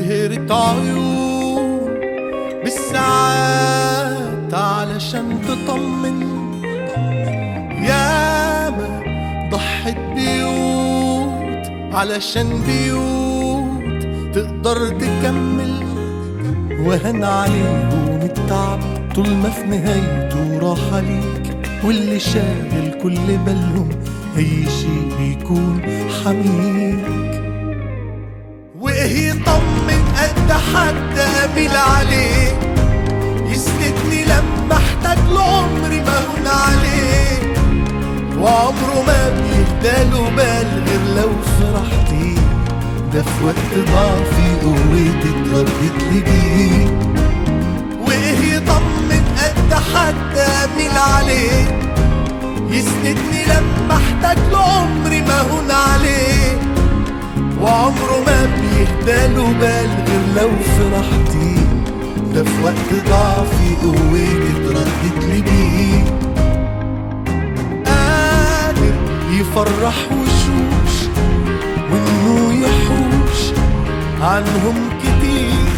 سهرت عيون بالساعات علشان تطمن ياما ضحت بيوت علشان بيوت تقدر تكمل وهن عليهم التعب طول ما في نهايته راحة ليك واللي شاغل كل بالهم أي شيء بيكون حميك وإيه يطمن قد حد قابل عليه يسندني لما احتاج لعمري ما هون عليه وعمره ما بيهداله بال غير لو فرحتي ده في وقت ضعفي قوتي اتردت لي بيه وايه يطمن قد حد اميل عليه يسندني لما احتاج لعمري ما هون عليه وعمره ما بيهداله بال غير لو فرحتي ده في وقت ضعفي قوتي اتردت لي بيه قادر يفرح وشوش وانه يحوش عنهم كتير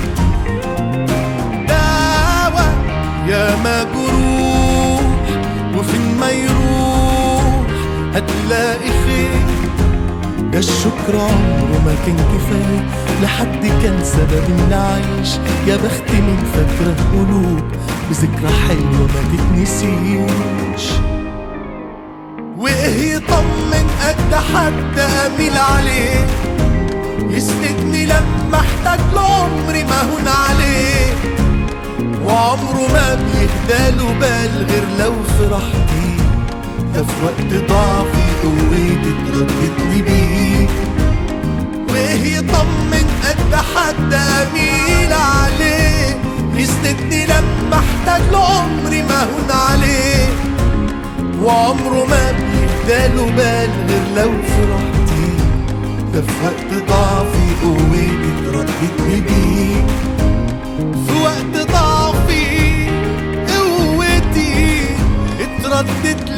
دعوة يا ما جروح وفين ما يروح هتلاقي خير ده الشكر عمره ما كان كفاية لحد كان سبب اني عايش يا بخت من فاكرة قلوب بذكرى حلوة ما تتنسيش وايه يطمن قد حد اميل عليه يسندني لما احتاج لعمري ما هون عليه وعمره ما بيهداله بال غير لو فرحتي ده في وقت ضعفي قوتي اتردت لي بيه وايه يطمن قد حد اميل عليه يسندني لما احتاج لعمري ما هون عليه وعمره ما بيهداله بال غير لو فرحتي ده في وقت ضعفي قوتي اتردت لي بيه في وقت ضعفي قوتي اتردت